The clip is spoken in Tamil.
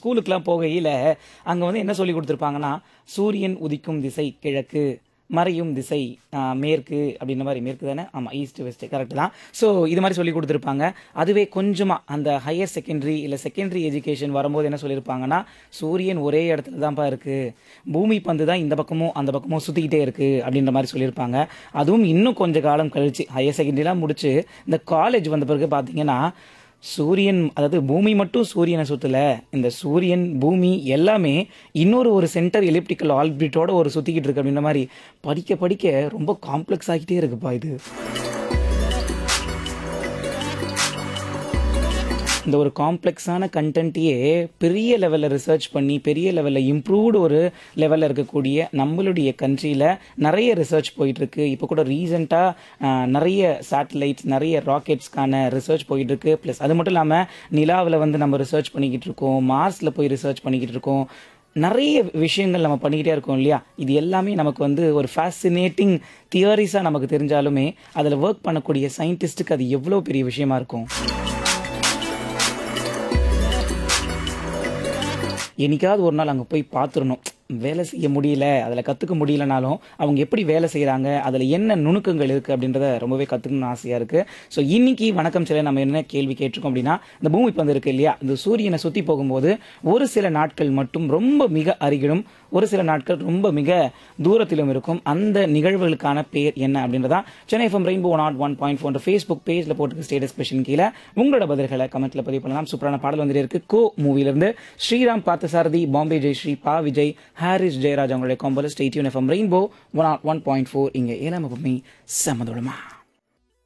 ஸ்கூலுக்குலாம் போகையில் அங்கே வந்து என்ன சொல்லி கொடுத்துருப்பாங்கன்னா சூரியன் உதிக்கும் திசை கிழக்கு மறையும் திசை ஆ, மேற்கு அப்படின்ற மாதிரி மேற்கு தானே ஆமாம் ஈஸ்ட் வெஸ்ட் கரெக்ட் தான் ஸோ இது மாதிரி சொல்லி கொடுத்துருப்பாங்க அதுவே கொஞ்சமாக அந்த ஹையர் செகண்டரி இல்லை செகண்டரி எஜுகேஷன் வரும்போது என்ன சொல்லியிருப்பாங்கன்னா சூரியன் ஒரே இடத்துல தான்ப்பா இருக்குது பூமி பந்து தான் இந்த பக்கமும் அந்த பக்கமும் சுற்றிக்கிட்டே இருக்குது அப்படின்ற மாதிரி சொல்லியிருப்பாங்க அதுவும் இன்னும் கொஞ்ச காலம் கழிச்சு ஹையர் செகண்டரிலாம் முடிச்சு இந்த காலேஜ் வந்த பிறகு பார்த்தீங்கன்னா சூரியன் அதாவது பூமி மட்டும் சூரியனை சுத்தல இந்த சூரியன் பூமி எல்லாமே இன்னொரு ஒரு சென்டர் எலிப்டிக்கல் ஆல்பிட்டோட ஒரு சுத்திக்கிட்டு இருக்கு அப்படின்ற மாதிரி படிக்க படிக்க ரொம்ப காம்ப்ளெக்ஸ் ஆகிட்டே இருக்குப்பா இது இந்த ஒரு காம்ப்ளெக்ஸான கண்டென்ட்டையே பெரிய லெவலில் ரிசர்ச் பண்ணி பெரிய லெவலில் இம்ப்ரூவ்டு ஒரு லெவலில் இருக்கக்கூடிய நம்மளுடைய கண்ட்ரியில் நிறைய ரிசர்ச் போயிட்டுருக்கு இப்போ கூட ரீசெண்டாக நிறைய சேட்டலைட்ஸ் நிறைய ராக்கெட்ஸ்க்கான ரிசர்ச் போயிட்டுருக்கு ப்ளஸ் அது மட்டும் இல்லாமல் நிலாவில் வந்து நம்ம ரிசர்ச் பண்ணிக்கிட்டு இருக்கோம் மார்ஸில் போய் ரிசர்ச் பண்ணிக்கிட்டு இருக்கோம் நிறைய விஷயங்கள் நம்ம பண்ணிக்கிட்டே இருக்கோம் இல்லையா இது எல்லாமே நமக்கு வந்து ஒரு ஃபேசினேட்டிங் தியரிஸாக நமக்கு தெரிஞ்சாலுமே அதில் ஒர்க் பண்ணக்கூடிய சயின்டிஸ்ட்டுக்கு அது எவ்வளோ பெரிய விஷயமா இருக்கும் என்னைக்காவது ஒரு நாள் அங்கே போய் பார்த்துடணும் வேலை செய்ய முடியல அதில் கற்றுக்க முடியலனாலும் அவங்க எப்படி வேலை செய்கிறாங்க அதில் என்ன நுணுக்கங்கள் இருக்குது அப்படின்றத ரொம்பவே கற்றுக்கணும்னு ஆசையாக இருக்குது ஸோ இன்னைக்கு வணக்கம் சில நம்ம என்ன கேள்வி கேட்டிருக்கோம் அப்படின்னா இந்த பூமி பந்து இருக்கு இல்லையா இந்த சூரியனை சுற்றி போகும்போது ஒரு சில நாட்கள் மட்டும் ரொம்ப மிக அருகிலும் ஒரு சில நாட்கள் ரொம்ப மிக தூரத்திலும் இருக்கும் அந்த நிகழ்வுகளுக்கான பேர் என்ன அப்படின்றதா Chennai FM rainbow naught one point four Facebook பேஜில் போட்டுருக்க ஸ்டேட்டஸ் கொஷின் கீழே உங்களோட பதில்களை கமெண்ட்ல பதிவு பண்ணலாம் சூப்பரான பாடல் வந்துட்டு இருக்கு கோ மூவிலிருந்து ஸ்ரீராம் பார்த்தசாரதி பாம்பே ஜெயஸ்ரீ பா விஜய் ஹாரிஸ் ஜெயராஜ் அவங்களுடைய காம்போல stay tuned FM rainbow one one point four இங்கே ஏழாம் எப்பவுமே செமதுளமா